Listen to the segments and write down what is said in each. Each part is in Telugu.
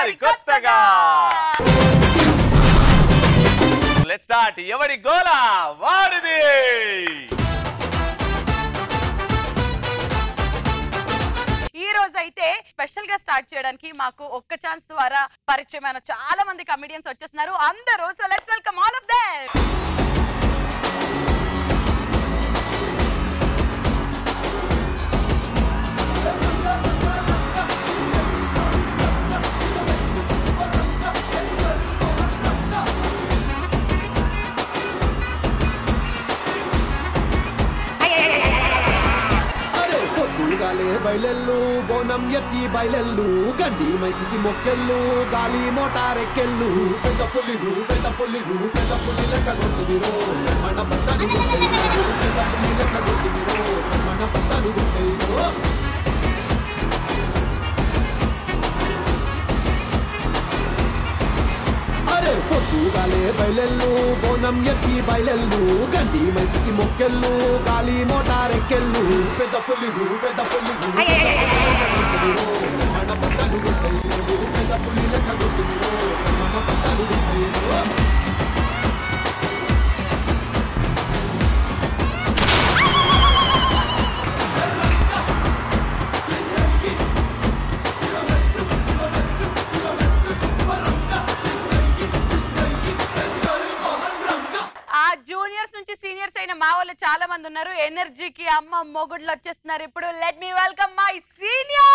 సరికొత్తగా లెట్ స్టార్ట్ ఎవడి గోల వాడిది ఈ రోజు అయితే స్పెషల్ గా స్టార్ట్ చేయడానికి మాకు ఒక్క ఛాన్స్ ద్వారా పరిచయమైన చాలా మంది కమిడియన్స్ వచ్చేస్తున్నారు అందరూ so let's welcome all of them అరే పొద్దుగాలే బయలెల్లు బోనం ఎత్తి బయలెల్లు గండి మైసికి మొక్కెళ్ళు గాలి మోటారెక్కెళ్ళు పెద్ద పులిను పెద్ద పులిను పెద్ద పులి లెక్క కొట్టుదిరో మన పట్టను కొట్టేరు పెద్ద పులి లెక్క కొట్టుదిరో మన పట్టను కొట్టేరు అరే పొద్దుగాలే బయలెల్లు బోనం ఎత్తి బయలెల్లు గండి మైసికి మొక్కెళ్ళు గాలి మోటారెక్కెళ్ళు పెద్ద పులిను పెద్ద పులిను మన పట్టను కొట్టేరు పెద్ద పులి లెక్క కొట్టుదిరో మన పట్టను కొట్టేరు ఆ జూనియర్స్ నుంచి సీనియర్స్ అయిన మా వాళ్ళు చాలా మంది ఉన్నారు ఎనర్జీకి అమ్మ మొగుడ్లు వచ్చేస్తున్నారు ఇప్పుడు let me welcome my senior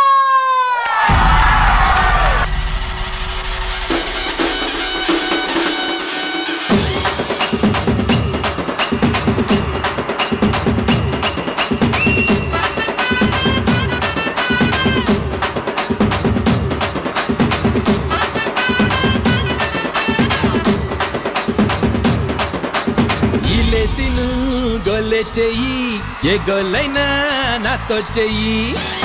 ఇలేసిను గొల్లె చెయ్యి ఏ గొల్లైనా నాతో చెయ్యి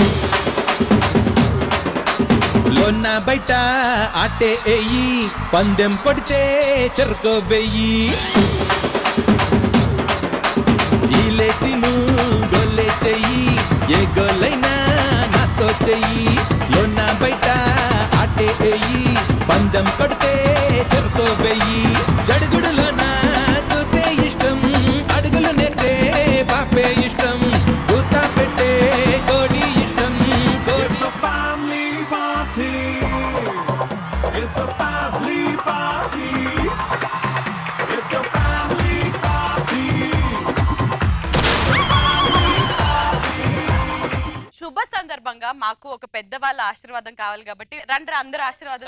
లోన్న బయట ఆటే ఎయ్యి పందెం కొడితే చెరుకో వెయ్యి ఇలేసిను గొల్లె చెయ్యి ఏ గొల్లైనా నాతో చెయ్యి లోన్న బయట ఆటే ఎయ్యి పందెం కొడితే చెరుకో వెయ్యి జడుగుడులోన తూతే ఇష్టం అడుగులు నేర్చే పాపే ఇష్టం పూత పెట్టే కోడి ఇష్టం కోడి It's a family party. It's a family party. It's a family party. శుభ సందర్భంగా మాకు ఒక పెద్ద వాళ్ళ ఆశీర్వాదం కావాలి కాబట్టి రండి అందరూ ఆశీర్వాదం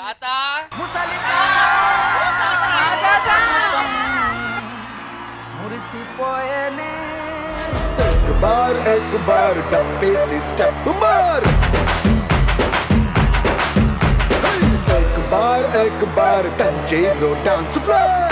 एक बार एक बार डब्बे से स्टेप मार एक बार एक बार तंजेरो डांस फ्लोर